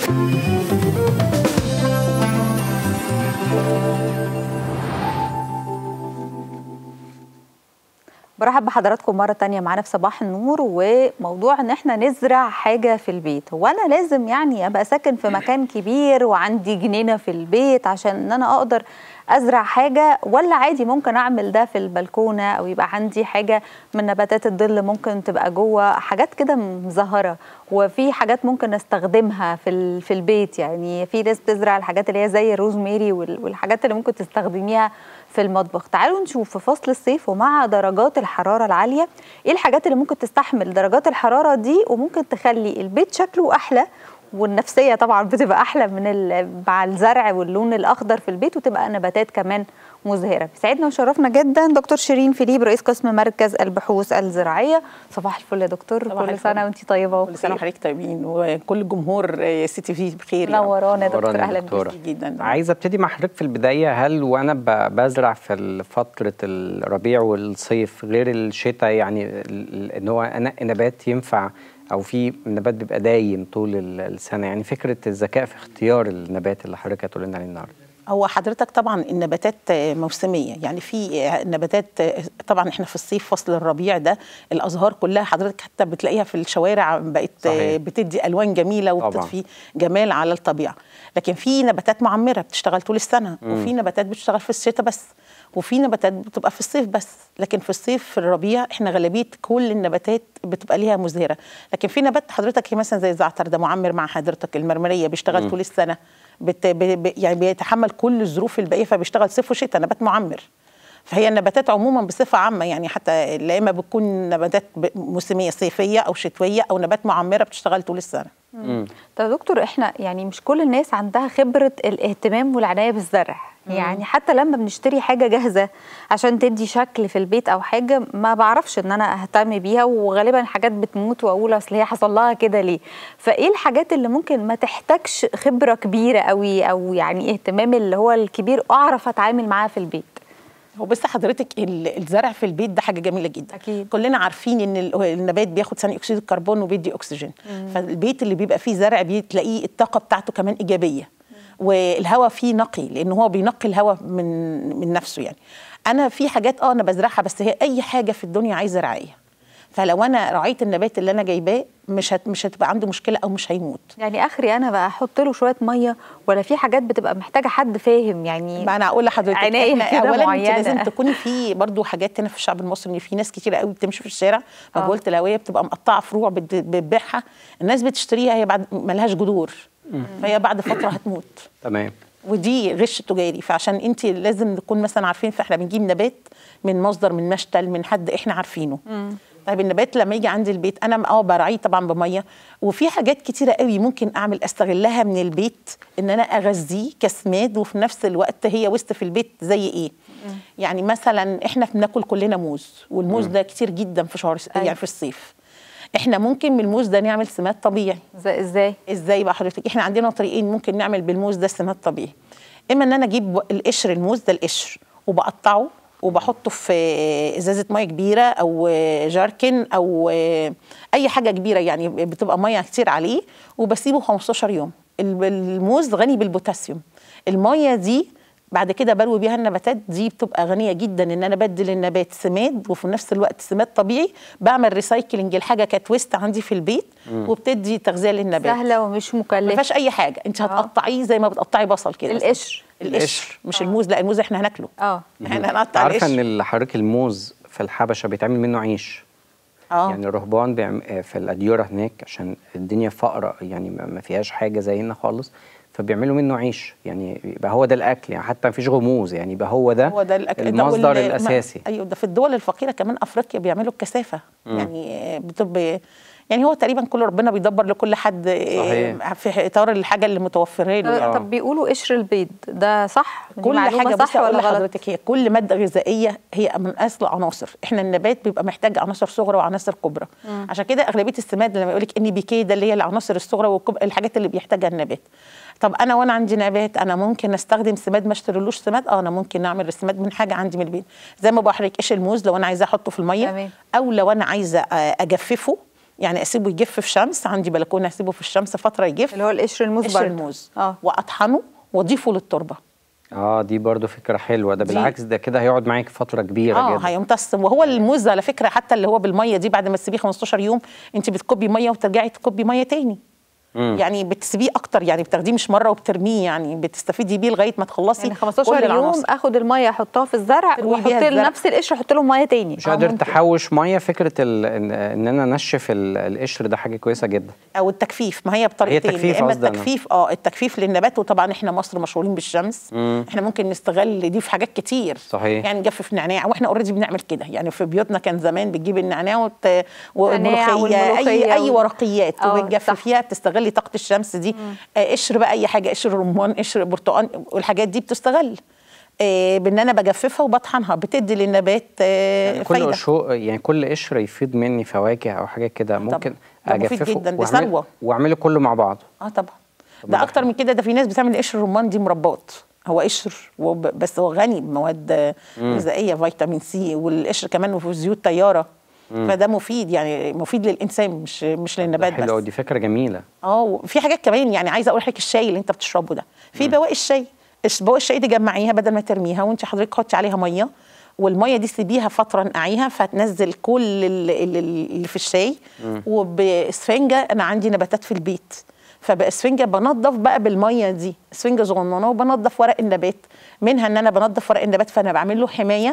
برحب بحضراتكم مرة تانية معانا في صباح النور وموضوع ان احنا نزرع حاجة في البيت هو انا لازم يعني ابقى ساكن في مكان كبير وعندي جنينة في البيت عشان ان انا اقدر ازرع حاجة ولا عادي ممكن اعمل ده في البلكونة او يبقى عندي حاجة من نباتات الظل ممكن تبقى جوه حاجات كده مزهرة وفي حاجات ممكن استخدمها في في البيت يعني في ناس بتزرع الحاجات اللي هي زي الروزميري والحاجات اللي ممكن تستخدميها في المطبخ تعالوا نشوف في فصل الصيف ومع درجات الحرارة العالية ايه الحاجات اللي ممكن تستحمل درجات الحرارة دي وممكن تخلي البيت شكله أحلى والنفسيه طبعا بتبقى احلى من مع الزرع واللون الاخضر في البيت وتبقى نباتات كمان مزهره بيسعدنا وشرفنا جدا دكتور شيرين فيليب رئيس قسم مركز البحوث الزراعيه صباح الفل يا دكتور كل سنه وانت طيبه كل سنه وحضرتك طيبين وكل جمهور سي تي في بخير نورانا يا دكتور اهلا بيك جدا عايزه ابتدي مع حضرتك في البدايه هل وانا بزرع في فتره الربيع والصيف غير الشتاء يعني ان هو نبات ينفع او في نبات بيبقى دايم طول السنه يعني فكره الذكاء في اختيار النبات اللي حضرتك هتقول لنا عليه النهارده هو حضرتك طبعا النباتات موسميه يعني في نباتات طبعا احنا في الصيف فصل الربيع ده الازهار كلها حضرتك حتى بتلاقيها في الشوارع بقت صحيح. بتدي الوان جميله وبتضفي جمال على الطبيعه لكن في نباتات معمره بتشتغل طول السنه م. وفي نباتات بتشتغل في الشتاء بس وفي نباتات بتبقى في الصيف بس لكن في الصيف في الربيع احنا غالبيه كل النباتات بتبقى ليها مزهره لكن في نبات حضرتك مثلا زي الزعتر ده معمر مع حضرتك المرمريه بيشتغل م. طول السنه بت ب يعني بيتحمل كل الظروف الباقيه فبيشتغل صيف وشتاء نبات معمر فهي النباتات عموما بصفه عامه يعني حتى لا اما بتكون نباتات موسميه صيفيه او شتويه او نبات معمره بتشتغل طول السنه طب يا دكتور احنا يعني مش كل الناس عندها خبره الاهتمام والعنايه بالزرع يعني حتى لما بنشتري حاجه جاهزه عشان تدي شكل في البيت او حاجه ما بعرفش ان انا اهتم بيها وغالبا الحاجات بتموت واقول اصل هي حصل لها كده ليه فايه الحاجات اللي ممكن ما تحتاجش خبره كبيره قوي او يعني اهتمام اللي هو الكبير اعرف اتعامل معاه في البيت هو بس حضرتك الزرع في البيت ده حاجه جميله جدا أكيد. كلنا عارفين ان النبات بياخد ثاني اكسيد الكربون وبيدي اكسجين مم. فالبيت اللي بيبقى فيه زرع بتلاقيه الطاقه بتاعته كمان ايجابيه والهواء فيه نقي لان هو بينقي الهواء من من نفسه يعني انا في حاجات اه انا بزرعها بس هي اي حاجه في الدنيا عايزه رعايه فلو انا رعيت النبات اللي انا جايباه مش هت مش هتبقى عنده مشكله او مش هيموت يعني اخري انا بقى احط له شويه ميه ولا في حاجات بتبقى محتاجه حد فاهم يعني ما انا اقول لحضرتك عنايه اولا معينة. انت لازم تكوني في برضو حاجات هنا في الشعب المصري ان في ناس كتير قوي بتمشي في الشارع مجهوله الهويه بتبقى مقطعه فروع بتبيعها الناس بتشتريها هي بعد ملهاش جذور فهي بعد فتره هتموت تمام ودي غش تجاري فعشان انت لازم نكون مثلا عارفين فاحنا بنجيب نبات من مصدر من مشتل من حد احنا عارفينه مم. طيب النبات لما يجي عندي البيت انا اه براعيه طبعا بميه وفي حاجات كتيره قوي ممكن اعمل استغلها من البيت ان انا اغذيه كسماد وفي نفس الوقت هي وسط في البيت زي ايه مم. يعني مثلا احنا بناكل كلنا موز والموز ده كتير جدا في شهر يعني في الصيف احنا ممكن من الموز ده نعمل سماد طبيعي زي ازاي ازاي بقى حضرتك احنا عندنا طريقين ممكن نعمل بالموز ده سماد طبيعي اما ان انا اجيب القشر الموز ده القشر وبقطعه وبحطه في ازازه ميه كبيره او جاركن او اي حاجه كبيره يعني بتبقى ميه كتير عليه وبسيبه 15 يوم الموز غني بالبوتاسيوم الميه دي بعد كده بروي بيها النباتات دي بتبقى غنيه جدا ان انا بدل النبات سماد وفي نفس الوقت سماد طبيعي بعمل ريسايكلينج الحاجه كانت ويست عندي في البيت مم. وبتدي تغذيه للنبات سهله ومش ما مكلفه فيهاش اي حاجه انت هتقطعيه زي ما بتقطعي بصل كده مثلاً. القشر القشر مش آه. الموز لا الموز احنا هناكله اه احنا هنقطع عارفه القشر ان حضرتك الموز في الحبشه بيتعمل منه عيش اه يعني الرهبان بيعم... في الاديره هناك عشان الدنيا فقره يعني ما ما فيهاش حاجه زينا خالص فبيعملوا منه عيش يعني يبقى هو ده الاكل يعني حتى ما فيش غموز يعني يبقى هو ده هو ده الأك... ده المصدر وال- الاساسي ما... ايوه ده في الدول الفقيره كمان افريقيا بيعملوا الكثافه مم. يعني بتبقى يعني هو تقريبا كل ربنا بيدبر لكل حد صحيح. في اطار الحاجه اللي متوفره له يعني. طب بيقولوا قشر البيض ده صح دي كل معلومة حاجه صح بصي اقول ولا غلط لحضرتك هي كل ماده غذائيه هي من اصل عناصر احنا النبات بيبقى محتاج عناصر صغرى وعناصر كبرى مم. عشان كده اغلبيه السماد لما يقول لك ان بي كي ده اللي هي العناصر الصغرى والكبرى الحاجات اللي بيحتاجها النبات طب انا وانا عندي نبات انا ممكن استخدم سماد ما اشتريلوش سماد اه انا ممكن اعمل السماد من حاجه عندي من البيت زي ما بحرك قش الموز لو انا عايزاه احطه في الميه تمام. او لو انا عايزه آه، اجففه يعني اسيبه يجف في شمس عندي بلكونه اسيبه في الشمس فتره يجف اللي هو القشر الموز قشر برضه. الموز اه واطحنه واضيفه للتربه اه دي برضو فكره حلوه ده دي- بالعكس ده كده هيقعد معاك فتره كبيره اه جدا هيمتص وهو الموز على فكره حتى اللي هو بالميه دي بعد ما تسيبيه 15 يوم انت بتكبي ميه وترجعي تكبي ميه تاني مم. يعني بتسيبيه اكتر يعني بتاخديه مش مره وبترميه يعني بتستفيدي بيه لغايه ما تخلصي يعني كل 15 يوم العناصر. اخد الميه احطها في الزرع تروي واحط بيها الزرع. نفس القشر احط له ميه تاني مش آه، قادر ممكن. تحوش ميه فكره ال... ان ان انا انشف ال- القشر ده حاجه كويسه جدا او التكفيف ما هي بطريقتين التجفيف يا اما قصدي أنا. التكفيف اه التكفيف للنبات وطبعا احنا مصر مشهورين بالشمس مم. احنا ممكن نستغل دي في حاجات كتير صحيح. يعني نجفف نعناع واحنا اوريدي بنعمل كده يعني في بيوتنا كان زمان بتجيب النعناع وت... نعناع والملوخيه والملوخية اي اي و- ورقيات آه، وبتجففيها بتستغلي طاقه الشمس دي آه قشر بقى اي حاجه قشر رمان قشر برتقال والحاجات دي بتستغل آه بان انا بجففها وبطحنها بتدي للنبات آه يعني كل فايده شو يعني كل قشر يفيد مني فواكه او حاجه كده ممكن ده مفيد اجففه جداً، ده وأعمل- ثروة. واعمله كله مع بعض اه طبعا طب ده ده اكتر حلو. من كده ده في ناس بتعمل قشر الرمان دي مربات هو قشر وب... بس هو غني بمواد غذائيه فيتامين سي والقشر كمان في زيوت طياره فده مفيد يعني مفيد للانسان مش مش للنبات حلو أوي، بس دي فكره جميله اه وفي حاجات كمان يعني عايزه اقول لك الشاي اللي انت بتشربه ده في بواقي الشاي الش- بواقي الشاي دي جمعيها بدل ما ترميها وانت حضرتك حطي عليها ميه والميه دي سيبيها فتره نقعيها فتنزل كل ال- ال- ال- اللي في الشاي وباسفنجه انا عندي نباتات في البيت فباسفنجه بنضف بقى بالميه دي اسفنجه صغننه وبنضف ورق النبات منها ان انا بنضف ورق النبات فانا بعمل له حمايه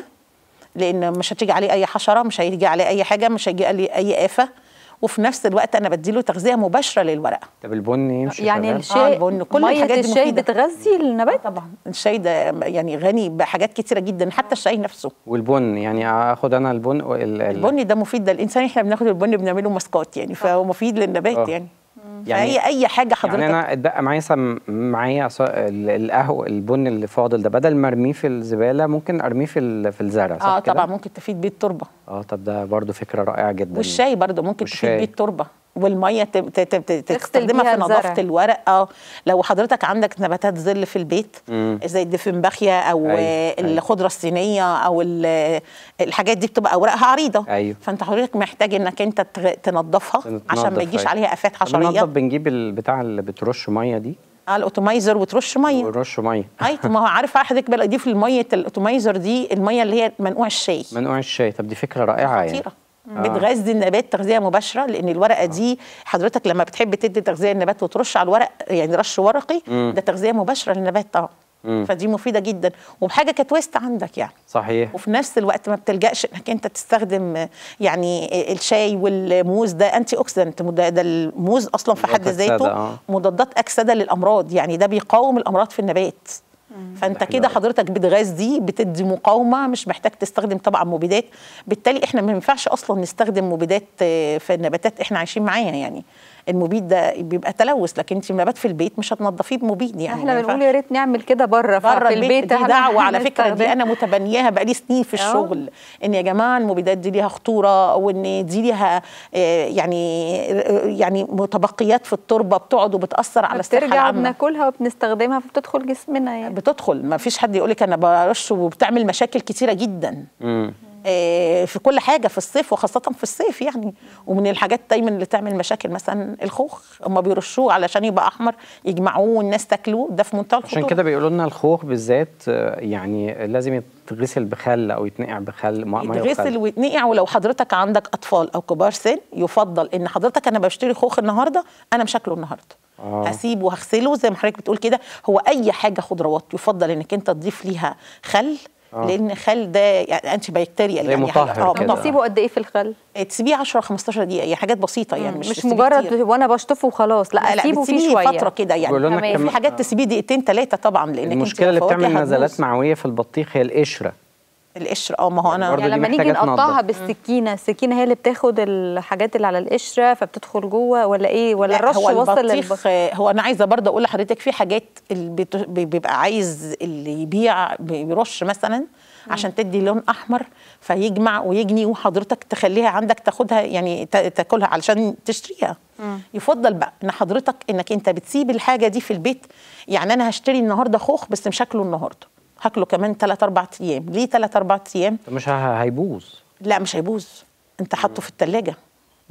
لان مش هتيجي عليه اي حشره مش هيجي عليه اي حاجه مش هيجي عليه اي افه وفي نفس الوقت انا بديله تغذيه مباشره للورقه طب البن يمشي يعني شغال؟ الشاي البن، كل ميه الحاجات دي الشاي مفيدة. بتغذي النبات طبعا الشاي ده يعني غني بحاجات كتيره جدا حتى الشاي نفسه والبن يعني اخد انا البن وال- ال- البن ده مفيد ده الانسان احنا بناخد البن بنعمله ماسكات يعني فهو مفيد للنبات آه. يعني يعني- فهي اي حاجه حضرتك يعني انا اتبقى معايا سم معايا ص- ال- القهوه البن اللي فاضل ده بدل ما ارميه في الزباله ممكن ارميه في ال- في الزرع صح اه كده؟ طبعا ممكن تفيد بيه التربه اه طب ده برضو فكره رائعه جدا والشاي برضه ممكن تفيد والشاي. بيه التربه والميه ت- ت- ت- ت- تغسل تستخدمها بيها في نظافه الزرع. الورق اه لو حضرتك عندك نباتات ظل في البيت مم. زي الدفنباخيا او أيوة، آه، أيوة. الخضره الصينيه او ال- الحاجات دي بتبقى اوراقها عريضه أيوة. فانت حضرتك محتاج انك انت تغ- تنظفها عشان ما تنضف، يجيش أيوة. عليها افات طب حشريه بننضف بنجيب البتاع اللي بترش ميه دي اه الاوتومايزر وترش ميه ونرش ميه اي ما هو عارفه حضرتك بقى دي في الميه الاوتومايزر دي الميه اللي هي منقوع الشاي منقوع الشاي طب دي فكره رائعه يعني خطيره بتغذي النبات تغذيه مباشره لان الورقه دي حضرتك لما بتحب تدي تغذيه للنبات وترش على الورق يعني رش ورقي مم. ده تغذيه مباشره للنبات طبعا مم. فدي مفيده جدا وبحاجه كتويست عندك يعني صحيح وفي نفس الوقت ما بتلجاش انك انت تستخدم آه، يعني الشاي والموز ده انتي اوكسيدنت ده, ده الموز اصلا في حد مضادات أكسدة، ذاته آه. مضادات اكسده للامراض يعني ده بيقاوم الامراض في النبات فانت ده حلو كده أوي. حضرتك بتغذي بتدي مقاومه مش محتاج تستخدم طبعا مبيدات بالتالي احنا ما ينفعش اصلا نستخدم مبيدات آه، في النباتات احنا عايشين معاها يعني المبيد ده بيبقى تلوث لكن انت نبات في البيت مش هتنضفيه بمبيد يعني احنا ما بنقول ينفعش. يا ريت نعمل كده بره بره في البيت البيت دي احنا دعوه على فكره دي هنستخدم. انا متبنياها بقالي سنين في آه. الشغل ان يا جماعه المبيدات دي ليها خطوره وان دي ليها آه، يعني آه، يعني متبقيات في التربه بتقعد وبتاثر على الصحه بترجع العامه وبناكلها وبنستخدمها فبتدخل جسمنا يعني بتدخل ما فيش حد يقول لك انا برش وبتعمل مشاكل كتيره جدا امم آه، في كل حاجه في الصيف وخاصه في الصيف يعني ومن الحاجات دايما اللي تعمل مشاكل مثلا الخوخ هم بيرشوه علشان يبقى احمر يجمعوه والناس تاكلوه ده في منتهى الخطوره عشان كده بيقولوا لنا الخوخ بالذات آه، يعني لازم يتغسل بخل او يتنقع بخل ميه مية يتغسل وخل. ويتنقع ولو حضرتك عندك اطفال او كبار سن يفضل ان حضرتك انا بشتري خوخ النهارده انا مش هاكله النهارده آه. هسيبه وهغسله زي ما حضرتك بتقول كده هو اي حاجه خضروات يفضل انك انت تضيف ليها خل آه. لان الخل ده يعني انتي بكتيريال زي يعني مطهر حاجة- اه كده. مطهر. بنسيبه قد ايه في الخل تسيبيه 10 15 دقيقه هي حاجات بسيطه يعني مش, مش تسيبيه مجرد كتير. وانا بشطفه وخلاص لا, لا لا اسيبه فيه بتسيبيه شويه فتره كده يعني بيقولوا لنا تمام. كم- في حاجات تسيبيه دقيقتين ثلاثه طبعا لانك انت المشكله اللي الفواكه بتعمل هتبوظ. نزلات معويه في البطيخ هي القشره القشر اه ما هو انا برضه يعني دي لما نيجي محتاجة نقطعها تنضف. بالسكينه السكينه هي اللي بتاخد الحاجات اللي على القشره فبتدخل جوه ولا ايه ولا لا، الرش هو وصل البطيخ للبطيخ آه، هو انا عايزه برضه اقول لحضرتك في حاجات اللي بت- بي- بيبقى عايز اللي يبيع بيرش مثلا عشان تدي لون احمر فيجمع ويجني وحضرتك تخليها عندك تاخدها يعني تا- تاكلها علشان تشتريها يفضل بقى ان حضرتك انك انت بتسيب الحاجه دي في البيت يعني انا هشتري النهارده خوخ بس مش هاكله النهارده هاكله كمان 3 4 ايام ليه 3 4 ايام مش ه- هيبوظ لا مش هيبوظ انت حاطه في التلاجة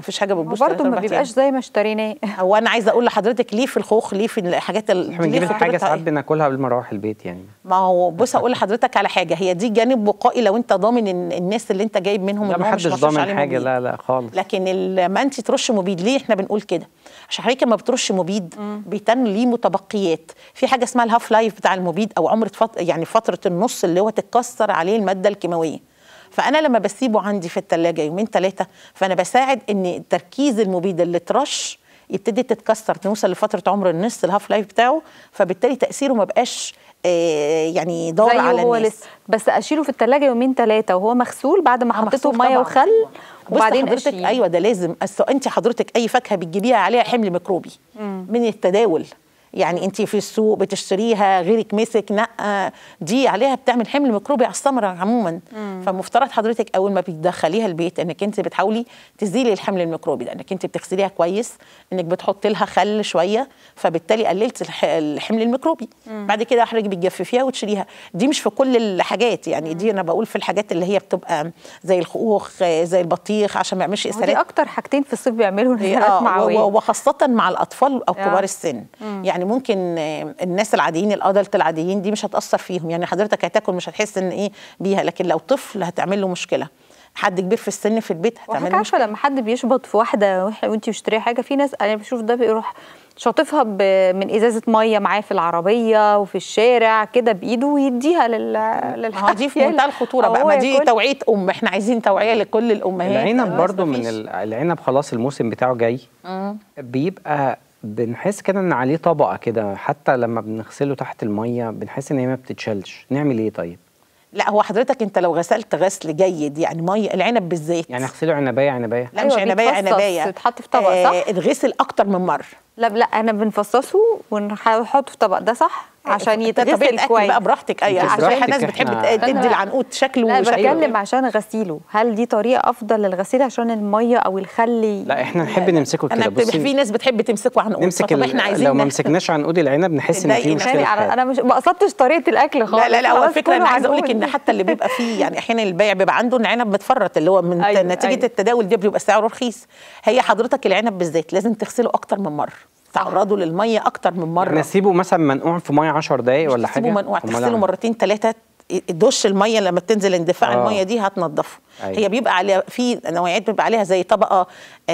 مفيش حاجه بتبوظ برضه تلات ما أربع بيبقاش زي ما اشتريناه هو انا عايزه اقول لحضرتك ليه في الخوخ ليه في الحاجات ال- احنا ليه بنجيب في الحاجه خطورتها ساعات إيه؟ بناكلها قبل ما نروح البيت يعني ما هو بص اقول لحضرتك على حاجه هي دي جانب وقائي لو انت ضامن ان الناس اللي انت جايب منهم لا إن هو ما مش حدش مرشوش ضامن عليه حاجه مبيد. لا لا خالص لكن لما انت ترش مبيد ليه احنا بنقول كده عشان حضرتك لما بترش مبيد بيتن ليه متبقيات في حاجه اسمها الهاف لايف بتاع المبيد او عمر فت... يعني فتره النص اللي هو تتكسر عليه الماده الكيماويه فانا لما بسيبه عندي في الثلاجه يومين ثلاثه فانا بساعد ان تركيز المبيد اللي اترش يبتدي تتكسر نوصل لفتره عمر النص الهاف لايف بتاعه فبالتالي تاثيره ما بقاش آه يعني ضار زيه على هو الناس لسه بس اشيله في الثلاجه يومين ثلاثه وهو مغسول بعد ما آه، حطيته مغسول ميه طبعاً. وخل بص وبعدين حضرتك اشيله ايوه ده لازم أصل انت حضرتك اي فاكهه بتجيبيها عليها حمل ميكروبي من التداول يعني انت في السوق بتشتريها غيرك مسك نقى دي عليها بتعمل حمل ميكروبي على الثمره عموما فمفترض حضرتك اول ما بتدخليها البيت انك انت بتحاولي تزيلي الحمل الميكروبي ده انك انت بتغسليها كويس انك بتحطي لها خل شويه فبالتالي قللت الح- الحمل الميكروبي بعد كده حضرتك بتجففيها وتشيليها دي مش في كل الحاجات يعني دي انا بقول في الحاجات اللي هي بتبقى زي الخوخ زي البطيخ عشان ما يعملش هو دي اسهالات اكتر حاجتين في الصيف بيعملوا إيه، نزلات آه، و- معويه و- وخاصة مع الأطفال أو آه. كبار السن يعني ممكن آه، الناس العاديين الأدلت العاديين دي مش هتأثر فيهم يعني حضرتك هتاكل مش هتحس إن إيه بيها لكن لو طفل هتعمل له مشكلة حد كبير في السن في البيت هتعمل وحضرتك له عارفه مشكلة لما حد بيشبط في واحده وإح- وانت بتشتري حاجه في ناس انا بشوف ده بيروح شاطفها ب- من ازازه ميه معاه في العربيه وفي الشارع كده بايده ويديها لل ما هو دي في منتهى الخطورة بقى هو ما دي ياكل. توعية أم احنا عايزين توعية لكل الأمهات العنب بس برضو من مفيش. ال- العنب خلاص الموسم بتاعه جاي بيبقى بنحس كده ان عليه طبقه كده حتى لما بنغسله تحت الميه بنحس ان هي ما بتتشالش نعمل ايه طيب لا هو حضرتك أنت لو غسلت غسل جيد يعني ميه العنب بالذات يعني اغسله عنبايه عنبايه لا أيوة، مش عنبايه بيتفصص، عنبايه يتحط في طبق، صح؟ اتغسل اكتر من مره لا لا انا بنفصصه ونحطه في طبق ده صح عشان ده طبيعة يتغسل أكل كويس بقى براحتك اي أنت عشان في براحتك، ناس بتحب إحنا- تدي أنا- العنقود شكله لا وشكله بتكلم عشان غسيله هل دي طريقه افضل للغسيل عشان الميه او الخل لا احنا نحب نمسكه انا كده بت- في بصي ناس بتحب تمسكه عنقود نمسك فطب ال- احنا عايزين لو ما نح- مسكناش عنقود العنب نحس ان في تضايقنا. مشكله يعني في على حاجة. انا مش ما قصدتش طريقه الاكل خالص لا لا لا هو خلاص الفكره انا كله عايزه اقول لك عنقود. ان حتى اللي بيبقى فيه يعني احيانا البائع بيبقى عنده العنب متفرط اللي هو من أيوة، نتيجه أيوة. التداول ده بيبقى سعره رخيص هي حضرتك العنب بالذات لازم تغسله اكتر من مره تعرضه للميه اكتر من مره يعني اسيبه مثلا منقوع في ميه 10 دقايق ولا حاجه تسيبه منقوع أمال تغسله أعمل؟ مرتين ثلاثه دش الميه لما بتنزل اندفاع آه. الميه دي هتنضفه أيوة. هي بيبقى عليها في نوعيات بيبقى عليها زي طبقه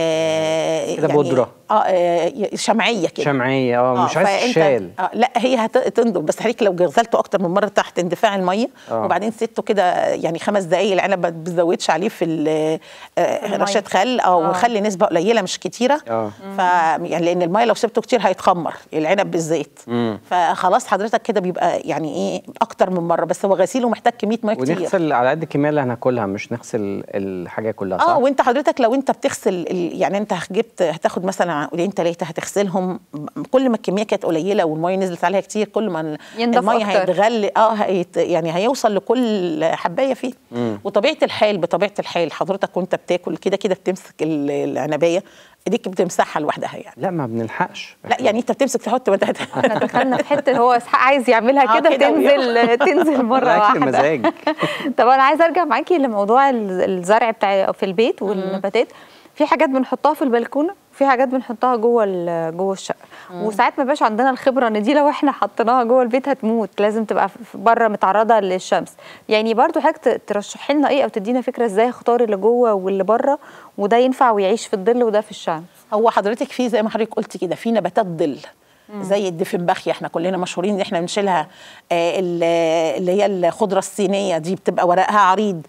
آه كده بودرة. اه آه، شمعيه كده شمعيه اه مش عايز فأنت- تشال آه لا هي هتنضف بس حضرتك لو غسلته اكتر من مره تحت اندفاع الميه آه. وبعدين سبته كده يعني خمس دقائق العنب ما بتزودش عليه في ال- آه، المية. رشه خل او آه. خلي نسبه قليله مش كتيره اه ف يعني لان الميه لو سبته كتير هيتخمر العنب بالزيت مم. فخلاص حضرتك كده بيبقى يعني ايه اكتر من مره بس هو غسيله محتاج كميه ميه كتير ونغسل على قد الكميه اللي هناكلها مش نغسل الحاجه كلها صح؟ اه وانت حضرتك لو انت بتغسل ال- يعني انت جبت هتاخد مثلا عقلين ثلاثه هتغسلهم ب- كل ما الكميه كانت قليله والميه نزلت عليها كتير كل ما ال- ينضف الميه أكتر. هيتغلي اه هيت يعني هيوصل لكل حبايه فيه وطبيعه الحال بطبيعه الحال حضرتك وانت بتاكل كده كده بتمسك ال- العنبيه ايديك بتمسحها لوحدها يعني لا ما بنلحقش لا يعني انت بتمسك تحط ما احنا دخلنا في حته هو اسحاق عايز يعملها آه، كده كده تنزل تنزل مره الاكل واحده مزاج طب انا عايزه ارجع معاكي لموضوع ال- الزرع بتاع في البيت والنباتات في حاجات بنحطها في البلكونه وفي حاجات بنحطها جوه ال- جوه الشقه وساعات ما بقاش عندنا الخبره ان دي لو احنا حطيناها جوه البيت هتموت لازم تبقى في- بره متعرضه للشمس يعني برضو حضرتك ت- ترشحي لنا ايه او تدينا فكره ازاي اختار اللي جوه واللي بره وده ينفع ويعيش في الظل وده في الشمس هو حضرتك في زي ما حضرتك قلت كده في نباتات ظل زي الدفنبخيا احنا كلنا مشهورين ان احنا بنشيلها آه، ال- اللي هي الخضره الصينيه دي بتبقى ورقها عريض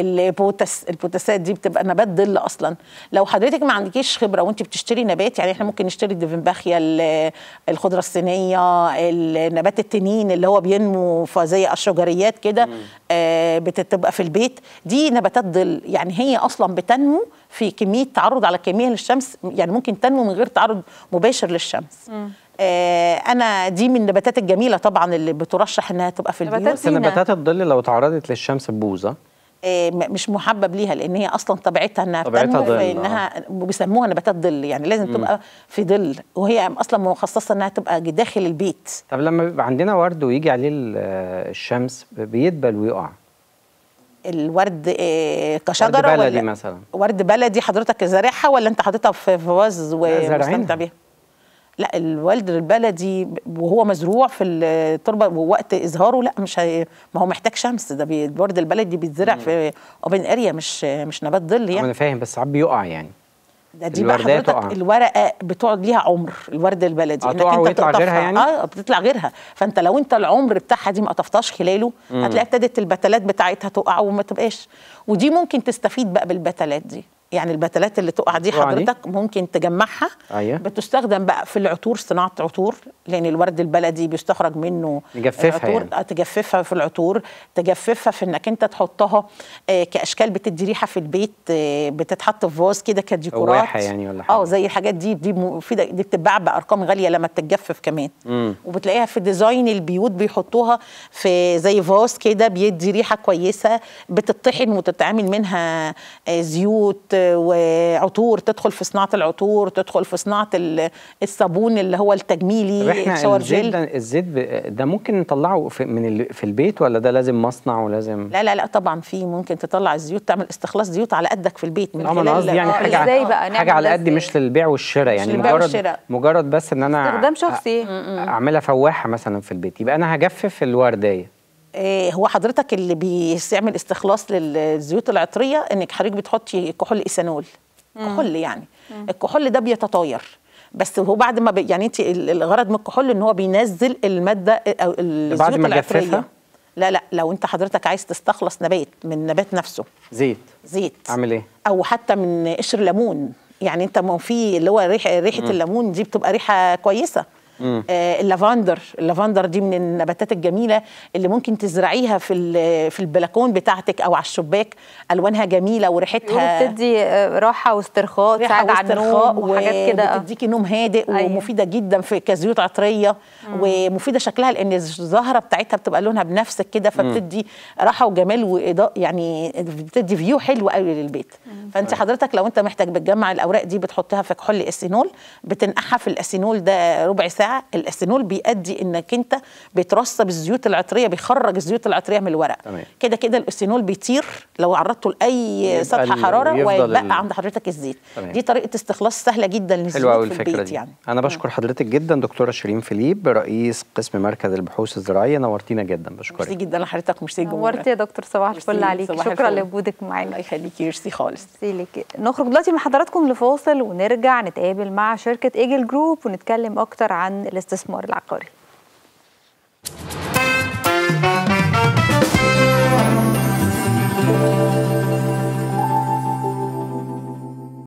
البوتس البوتاسات دي بتبقى نبات ظل اصلا لو حضرتك ما عندكيش خبره وانت بتشتري نبات يعني احنا ممكن نشتري الدفنبخيا ال- الخضره الصينيه النبات التنين اللي هو بينمو في زي الشجريات كده آه، بتبقى في البيت دي نباتات ظل يعني هي اصلا بتنمو في كميه تعرض على كميه للشمس يعني ممكن تنمو من غير تعرض مباشر للشمس آه انا دي من النباتات الجميله طبعا اللي بترشح انها تبقى في نباتات البيوت بس نباتات الظل لو تعرضت للشمس تبوظ آه م- مش محبب ليها لان هي اصلا طبيعتها انها طبيعتها بتنمو ظل، في انها بيسموها نباتات ظل يعني لازم تبقى في ظل وهي اصلا مخصصه انها تبقى داخل البيت طب لما بيبقى عندنا ورد ويجي عليه ال- الشمس بيدبل ويقع الورد آه، كشجره ورد بلدي ولا مثلا ورد بلدي حضرتك زارعها ولا انت حاططها في في فاز ومستمتع زارعينها. بيها لا الورد البلدي وهو مزروع في التربه ووقت ازهاره لا مش هي ما هو محتاج شمس ده بي- الورد البلدي بيتزرع في اوبن اريا مش مش نبات ظل يعني انا فاهم بس ساعات بيقع يعني ده دي بقى الوردية تقع. حضرتك الورقه بتقعد ليها عمر الورد البلدي آه، إنك تقع أنت ويطلع بتقطفها. غيرها يعني؟ اه بتطلع غيرها فانت لو انت العمر بتاعها دي ما قطفتهاش خلاله هتلاقي ابتدت البتلات بتاعتها تقع وما تبقاش ودي ممكن تستفيد بقى بالبتلات دي يعني البتلات اللي تقع دي تقع دي؟ حضرتك ممكن تجمعها أيوة. بتستخدم بقى في العطور صناعه عطور لان الورد البلدي بيستخرج منه نجففها العطور يعني. آه، تجففها في العطور تجففها في انك انت تحطها آه، كاشكال بتدي ريحه في البيت آه، بتتحط في فاز كده كديكورات قواحة يعني ولا حاجة. اه زي الحاجات دي دي مفيده دي بتتباع بارقام غاليه لما بتتجفف كمان مم. وبتلاقيها في ديزاين البيوت بيحطوها في زي فاز كده بيدي ريحه كويسه بتطحن وتتعمل منها آه، زيوت آه، وعطور تدخل في صناعه العطور تدخل في صناعه ال- الصابون اللي هو طب التجميلي احنا الشاور الزيت جيل ده الزيت ب- ده ممكن نطلعه في من ال- في البيت ولا ده لازم مصنع ولازم لا لا لا طبعا في ممكن تطلع الزيوت تعمل استخلاص زيوت على قدك في البيت من اه ما انا قصدي يعني آه، حاجه إزاي بقى حاجه نعمل على ده قد إزاي؟ مش للبيع والشراء يعني للبيع مجرد والشراء. مجرد بس ان انا استخدام شخصي. أ- اعملها فواحه مثلا في البيت يبقى انا هجفف الورديه إيه هو حضرتك اللي بيعمل استخلاص للزيوت العطريه انك حضرتك بتحطي كحول ايثانول كحول يعني الكحول ده بيتطاير بس هو بعد ما بي يعني انت ال- الغرض من الكحول ان هو بينزل الماده او الزيوت بعد ما العطريه أجففها؟ لا لا لو انت حضرتك عايز تستخلص نبات من النبات نفسه زيت زيت اعمل ايه او حتى من قشر ليمون يعني انت ما هو في اللي هو ريحه ريحه الليمون دي بتبقى ريحه كويسه آه اللافندر اللافندر دي من النباتات الجميله اللي ممكن تزرعيها في ال- في البلكون بتاعتك او على الشباك الوانها جميله وريحتها بيقولوا بتدي آه، راحه واسترخاء ريحه تساعد على واسترخاء النوم وحاجات كده آه. وبتديكي نوم هادئ أيوة. ومفيده جدا في كزيوت عطريه ومفيده شكلها لان الزهره بتاعتها بتبقى لونها بنفسك كده فبتدي راحه وجمال واضاءه يعني بتدي فيو حلو قوي للبيت فانت حضرتك لو انت محتاج بتجمع الاوراق دي بتحطها في كحول اسينول بتنقعها في الاسينول ده ربع ساعه الاسينول بيؤدي انك انت بترسب الزيوت العطريه بيخرج الزيوت العطريه من الورق تمام. كده كده الاسينول بيطير لو عرضته لاي يبقى سطح ال- حراره ويفضل ويبقى ال- عند حضرتك الزيت تمام. دي طريقه استخلاص سهله جدا حلوه للزيوت قوي في الفكره البيت دي يعني انا بشكر حضرتك جدا دكتوره شيرين فيليب رئيس قسم مركز البحوث الزراعيه نورتينا جدا ميرسي بشكرك جدا لحضرتك وميرسي جمهورك. نورتي يا دكتور صباح الفل ميرسي، عليكي صباح شكرا الفل. لوجودك معانا الله يخليكي ميرسي خالص ميرسي لك نخرج دلوقتي مع حضراتكم لفاصل ونرجع نتقابل مع شركة ايجل جروب ونتكلم أكتر عن الاستثمار العقاري